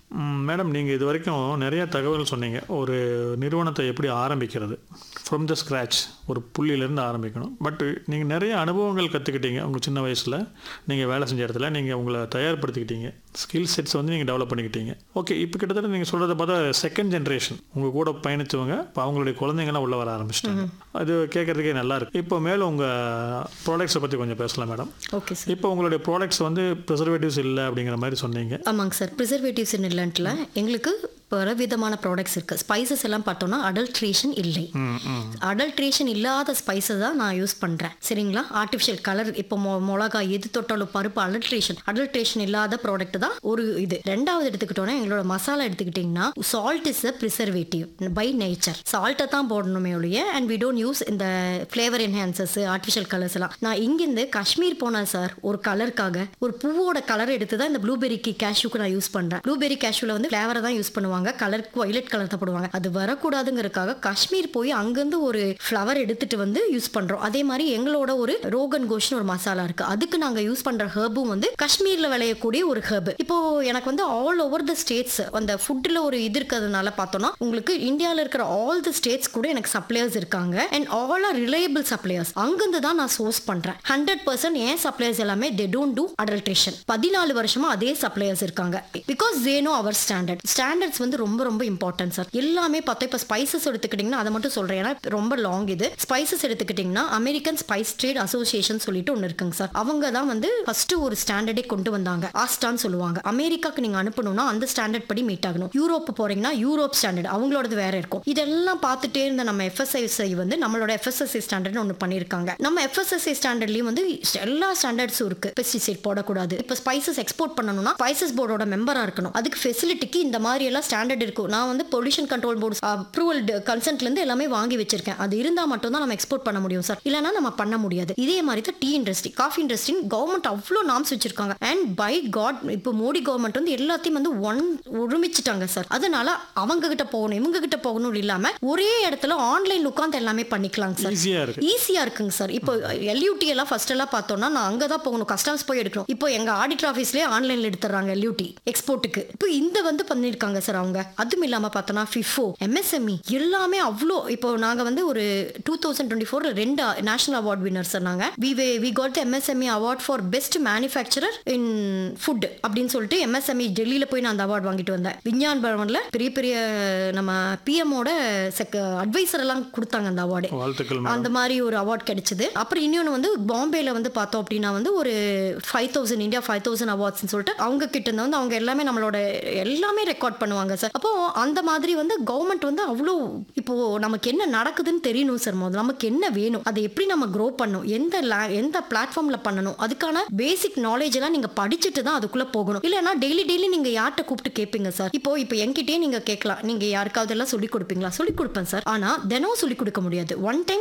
ம், மேடம் நீங்கள் இது வரைக்கும் நிறைய தகவல் சொன்னீங்க ஒரு நிறுவனத்தை எப்படி ஆரம்பிக்கிறது ஃப்ரம் த ஸ்க்ராச் ஒரு புள்ளியிலேருந்து ஆரம்பிக்கணும் பட் நீங்கள் நிறைய அனுபவங்கள் கற்றுக்கிட்டீங்க உங்கள் சின்ன வயசில் நீங்கள் வேலை செஞ்ச இடத்துல நீங்கள் உங்களை தயார்படுத்திக்கிட்டீங்க ஸ்கில் செட்ஸ் வந்து நீங்கள் டெவலப் பண்ணிக்கிட்டீங்க ஓகே இப்போ கிட்டத்தட்ட நீங்கள் சொல்கிறத பார்த்தா செகண்ட் ஜென்ரேஷன் உங்கள் கூட பயணித்தவங்க இப்போ அவங்களுடைய குழந்தைங்களாம் உள்ளே வர ஆரம்பிச்சிட்டாங்க அது கேட்குறதுக்கே நல்லா இருக்கு இப்போ மேலும் உங்கள் ப்ராடக்ட்ஸை பற்றி கொஞ்சம் பேசலாம் மேடம் ஓகே சார் இப்போ உங்களுடைய ப்ராடக்ட்ஸ் வந்து ப்ரிசர்வேட்டிவ்ஸ் இல்லை அப்படிங்கிற மாதிரி சொன்னீங்க ஆமாங்க சார் ப்ரிசர்வேட்டிவ்ஸ் இல்லைன்ட்டுல எங்களுக்கு பல விதமான ப்ராடக்ட்ஸ் இருக்குது ஸ்பைசஸ் எல்லாம் பார்த்தோம்னா அடல்ட்ரேஷன் இல்லை ம் ம் அடல்ட்ரேஷன் இல்லாத ஸ்பைசஸ் தான் நான் யூஸ் பண்ணுறேன் சரிங்களா ஆர்டிஃபிஷியல் கலர் இப்போ மொ மிளகா எது தொட்டாலும் பருப்பு அடல்ட்ரேஷன் அடல்ட்ரேஷன் இல்லாத ப்ராடக்ட் தான் ஒரு இது ரெண்டாவது எடுத்துக்கிட்டோன்னா எங்களோட மசாலா எடுத்துக்கிட்டிங்கன்னா salt is a preservative by nature சால்ட்டை தான் போடணுமே ஒழிய அண்ட் வி டோன்ட் யூஸ் இந்த ஃப்ளேவர் என்ஹான்சஸ் ஆர்டிஃபிஷியல் கலர்ஸ் எல்லாம் நான் இங்கேருந்து காஷ்மீர் போனேன் சார் ஒரு கலருக்காக ஒரு பூவோட கலர் எடுத்து தான் இந்த ப்ளூபெரிக்கு கேஷ்யூக்கு நான் யூஸ் பண்ணுறேன் ப்ளூபெரி கேஷ்யூவில் வந்து ஃப்ளேவரை தான் யூஸ் பண்ணுவாங்க கலருக்கு வயலட் கலர் தான் போடுவாங்க அது வரக்கூடாதுங்கிறதுக்காக காஷ்மீர் போய் அங்கேருந்து ஒரு ஃப்ளவர் எடுத்துட்டு வந்து யூஸ் பண்றோம் அதே மாதிரி எங்களோட ஒரு ரோகன் கோஷ்னு ஒரு மசாலா இருக்கு அதுக்கு நாங்க யூஸ் பண்ற ஹெர்பும் வந்து காஷ்மீர்ல விளையக்கூடிய ஒரு ஹெர்ப் இப்போ எனக்கு வந்து ஆல் ஓவர் த ஸ்டேட்ஸ் அந்த ஃபுட்ல ஒரு இது இருக்கிறதுனால பார்த்தோம்னா உங்களுக்கு இந்தியாவில் இருக்கிற ஆல் தி ஸ்டேட்ஸ் கூட எனக்கு சப்ளையர்ஸ் இருக்காங்க and all are reliable suppliers அங்கிருந்து தான் நான் சோர்ஸ் பண்றேன் ஹண்ட்ரட் பர்சன்ட் ஏன் சப்ளையர்ஸ் எல்லாமே தே டோன்ட் டூ அடல்ட்ரேஷன் பதினாலு வருஷமா அதே சப்ளையர்ஸ் இருக்காங்க because they know our standard standards வந்து ரொம்ப ரொம்ப இம்பார்ட்டன்ட் சார் எல்லாமே பார்த்தா இப்போ ஸ்பைசஸ் எடுத்துக்கிட்டிங்கன்னா அதை மட்டும் சொல்றேன் ஏன்னா ரொம்ப லாங் இது ஸ்பைசஸ் எடுத்துக்கிட்டிங்கன்னா அமெரிக்கன் ஸ்பைஸ் ட்ரேட் அசோசியேஷன் சொல்லிட்டு ஒன்று இருக்குங்க சார் அவங்க தான் வந்து ஃபர்ஸ்ட் ஒரு ஸ்டாண்டர்டே கொண்டு வந்தாங்க ஆஸ்டான்னு சொல்லுவாங்க அமெரிக்காக்கு நீங்க அனுப்பணும்னா அந்த ஸ்டாண்டர்ட் படி மீட் ஆகணும் யூரோப் போறீங்கன்னா யூரோப் ஸ்டாண்டர்ட் அவங்களோடது வேற இருக்கும் இதெல்லாம் பார்த்துட்டே இருந்த நம்ம எஃப்எஸ்ஐ வந்து நம்மளோட எஃப்எஸ்எஸ்ஐ ஸ்டாண்டர்ட் ஒன்று பண்ணியிருக்காங்க நம்ம எஃப்எஸ்எஸ்ஐ ஸ்டாண்டர்ட்லயும் வந்து எல்லா ஸ்டாண்டர்ட்ஸும் இருக்கு பெஸ்டிசைட் போடக்கூடாது இப்போ ஸ்பைசஸ் எக்ஸ்போர்ட் பண்ணணும்னா ஸ்பைசஸ் போர்டோட மெம்பரா இருக்கணும் அதுக்கு ஃபெசிலிட்டிக்கு இந்த மாதிரி எல்லாம் ஸ்டாண்டர்ட் இருக்கும் நான் வந்து பொல்யூஷன் கண்ட்ரோல் போர்டு அப்ரூவல் கன்சென்ட்ல இருந்து எல்லாமே வாங்கி வச்சிருக்கேன் அது இருந்தா மட்டும் தான் நம்ம எக்ஸ்போர்ட் பண்ண முடியும் சார் இல்லைன்னா நம்ம பண்ண முடியாது இதே மாதிரி தான் tea industry coffee industry government அவ்வளோ நாம்ஸ் வச்சிருக்காங்க அண்ட் பை காட் இப்போ மோடி கவர்மெண்ட் வந்து எல்லாத்தையும் வந்து ஒன் ஒருமிச்சிட்டாங்க சார் அதனால அவங்க கிட்ட போகணும் இவங்க கிட்ட போகணும் இல்லாம ஒரே இடத்துல ஆன்லைன் உட்காந்து எல்லாமே பண்ணிக்கலாங்க சார் ஈஸியாக இருக்கு ஈஸியா இருக்குங்க சார் இப்போ எல்யூடி எல்லாம் ஃபர்ஸ்ட் எல்லாம் பார்த்தோம்னா நான் அங்கே தான் போகணும் கஸ்டம்ஸ் போய் எடுக்கணும் இப்போ எங்க ஆடிட்டர் ஆஃபீஸ்லேயே ஆன்லைன்ல எடுத்துறாங்க எல்யூடி எக்ஸ்போர்ட்டுக்கு இப்போ இந்த வந்து பண்ணியிருக்காங்க சார் அவங்க அதுவும் இல்லாம பார்த்தோம்னா ஃபிஃபோ எம்எஸ்எம்இ எல்லாமே அவ்வளோ இப்போ நாங்க வந்து ஒரு டூ தௌசண்ட் டுவெண்ட்டி ஃபோர் ரெண்டு நேஷனல் அவார்ட் வின்னர் சார் நாங்க we we got the MSME award for best manufacturer in food அப்படின்னு சொல்லிட்டு எம்எஸ்எம்இ டெல்லியில போய் நான் அந்த அவார்ட் வாங்கிட்டு வந்தேன் விஞ்ஞான் பவன்ல பெரிய பெரிய நம்ம பிஎம்மோட செக் அட்வைசர் எல்லாம் கொடுத்தாங்க அந்த அவார்டு வாழ்த்துக்கள் மேடம் அந்த மாதிரி ஒரு அவார்ட் கிடைச்சது அப்புறம் இன்னொன்று வந்து பாம்பேல வந்து பார்த்தோம் அப்படின்னா வந்து ஒரு five thousand India five thousand அவார்ட்ஸ்னு சொல்லிட்டு அவங்க கிட்ட இருந்து வந்து அவங்க எல்லாமே நம்மளோட எல்லாமே ரெக்கார்ட் பண்ணுவாங்க சார் அப்போ அந்த மாதிரி வந்து கவர்மெண்ட் வந்து அவ்வளோ இப்போ நமக்கு என்ன நடக்குதுன்னு தெரியணும் சார் முதல்ல நமக்கு என்ன வேணும் அதை எப்படி நம்ம க்ரோ பண்ணணும் எந்த la- எந்த பிளாட்ஃபார்ம்ல பண்ணணும் அதுக்கான பேசிக் நாலேஜ் எல்லாம் நீங்க படிச்சுட்டு தான் அதுக்குள்ள போகணும் இல்லைன்னா டெய்லி டெய்லி நீங்க யார்கிட்ட கூப்பிட்டு கேட்பீங்க சார் இப்போ இப்போ என்கிட்டயே நீங்க கேட்கலாம் நீங்க யாருக்காவது எல்லாம் சொல்லி கொடுப்பீங்களா சொல்லி கொடுப்பேன் சார் ஆனா தினம் சொல்லி கொடுக்க முடியாது ஒன் டைம்